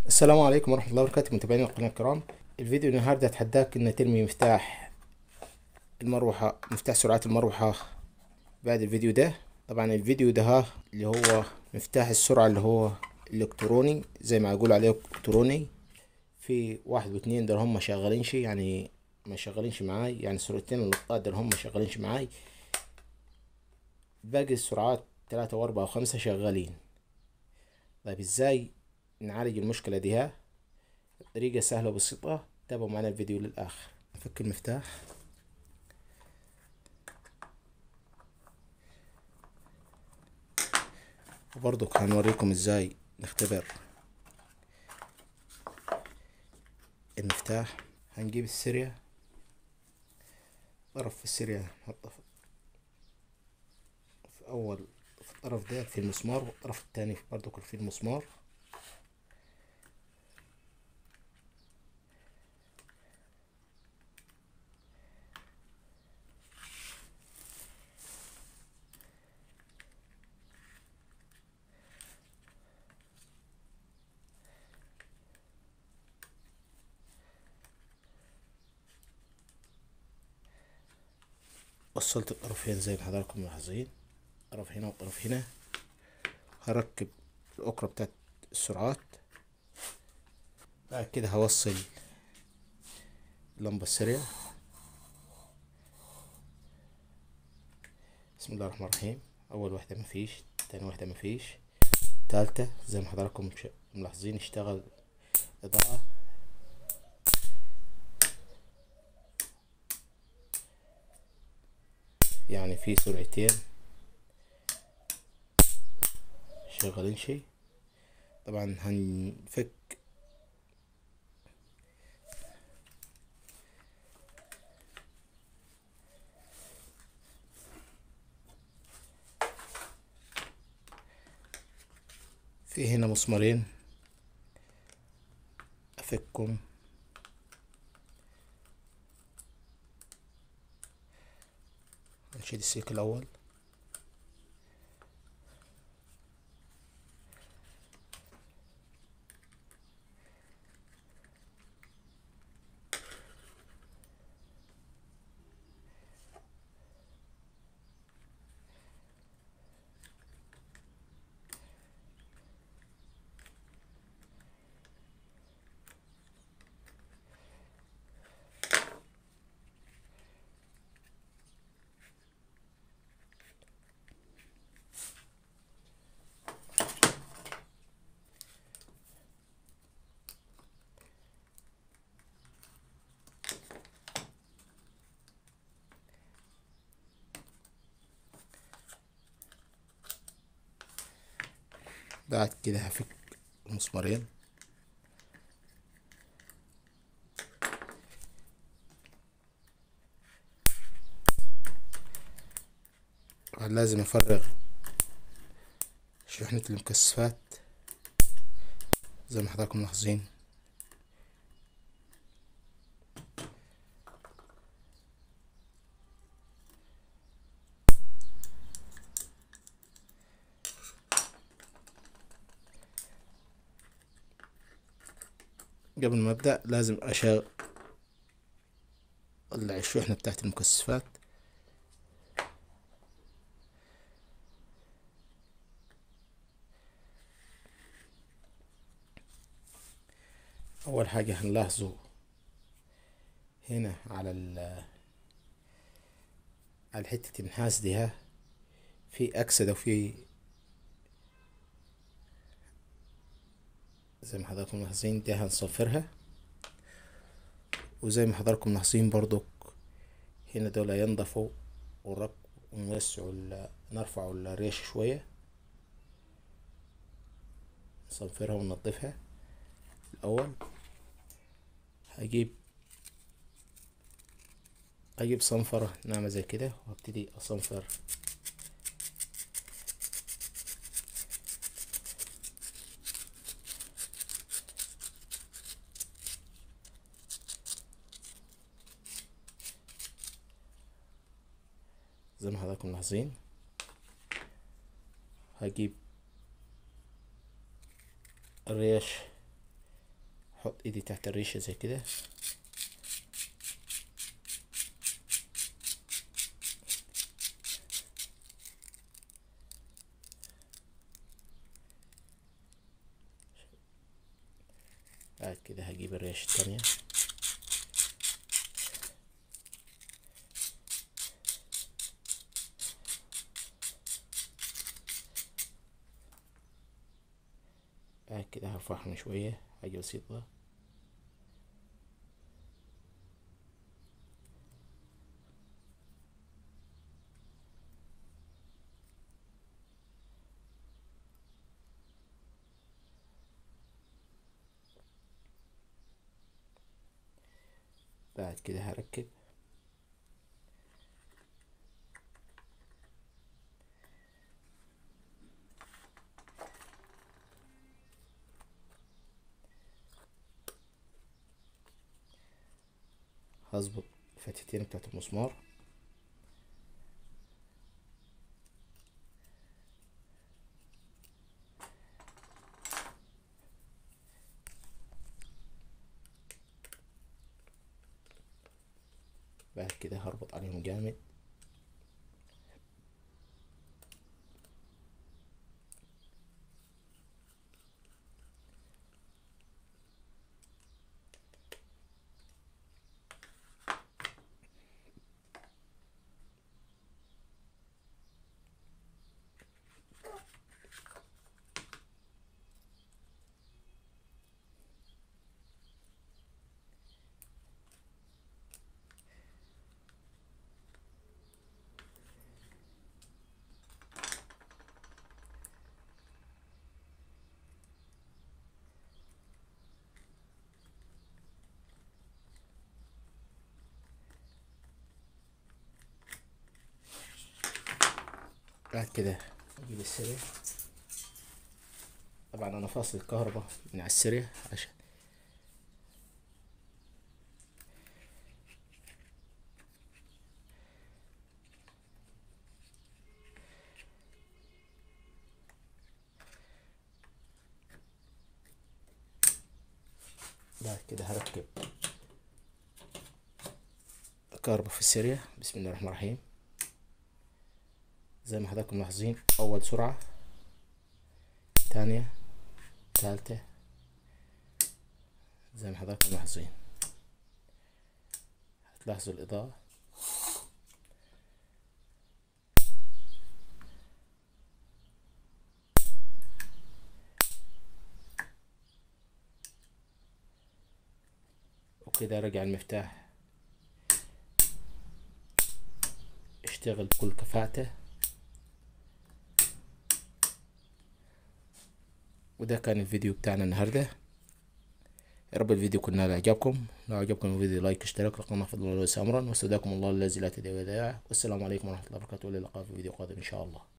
السلام عليكم ورحمة الله وبركاته متابعين القناة الكرام الفيديو النهاردة اتحداك ان ترمي مفتاح المروحة مفتاح سرعات المروحة بعد الفيديو ده طبعا الفيديو ده ها اللي هو مفتاح السرعة اللي هو الكتروني زي ما اقول عليه الكتروني في واحد واثنين ده هم شغالينش يعني ما شغالينش معاي يعني سرعتين اللقطات ده هم شغالينش معاي باقي السرعات ثلاثة وأربعة وخمسة شغالين طيب ازاي نعالج المشكلة دي ها طريقة سهلة وبسيطة تابعوا معنا الفيديو للآخر نفك المفتاح وبرضو هنوريكم ازاي نختبر المفتاح هنجيب السرية طرف في السرية نحطه في أول في الطرف ده في المسمار والطرف التاني برضو في المسمار وصلت الطرفين زي ما حضراتكم ملاحظين طرف هنا وطرف هنا هركب الأكرة بتاعت السرعات بعد كده هوصل اللمبة السريعة بسم الله الرحمن الرحيم أول واحدة مفيش تاني واحدة مفيش تالتة زي ما حضراتكم ملاحظين اشتغل إضاءة يعني في سرعتين شغالين شي طبعا هنفك في هنا مسمارين افكهم نشيل السلك الأول بعد كده هفك المسمارين لازم افرغ شحنة المكثفات زي ما حضراتكم ملاحظين قبل ما ابدأ لازم اشغل الشحنة بتاعت المكثفات اول حاجة هنلاحظه هنا على ال على حتة النحاس دي ها في اكسدة وفي زي ما حضراتكم ملاحظين دي هنصفرها وزي ما حضراتكم ملاحظين برضك هنا دول ينضفوا ونرك ونوسعوا نرفعوا الريش شوية نصفرها وننضفها الأول هجيب أجيب صنفرة ناعمة زي كده وابتدي أصنفر زي ما حضراتكم ملاحظين هجيب الريش احط ايدي تحت الريشة زي كده بعد كده هجيب الريشة التانية بعد كده هرفعهم شوية حاجة بسيطة بعد كده هركب هظبط الفتحتين بتاعت المسمار بعد كده هربط عليهم جامد بعد كده اجيب السرير طبعا انا فاصل الكهرباء من على السرير عشان بعد كده هركب الكهرباء في السرير بسم الله الرحمن الرحيم زي ما حضراتكم ملاحظين اول سرعة تانية تالتة زي ما حضراتكم ملاحظين هتلاحظوا الاضاءة وكده رجع المفتاح اشتغل بكل كفاءته وده كان الفيديو بتاعنا النهارده يا رب الفيديو يكون نال اعجابكم لو عجبكم الفيديو لايك اشتراك لقناة فضل الله امرا واستودعكم الله الذي لا تدعي ودائعه والسلام عليكم ورحمه الله وبركاته والى اللقاء في فيديو قادم ان شاء الله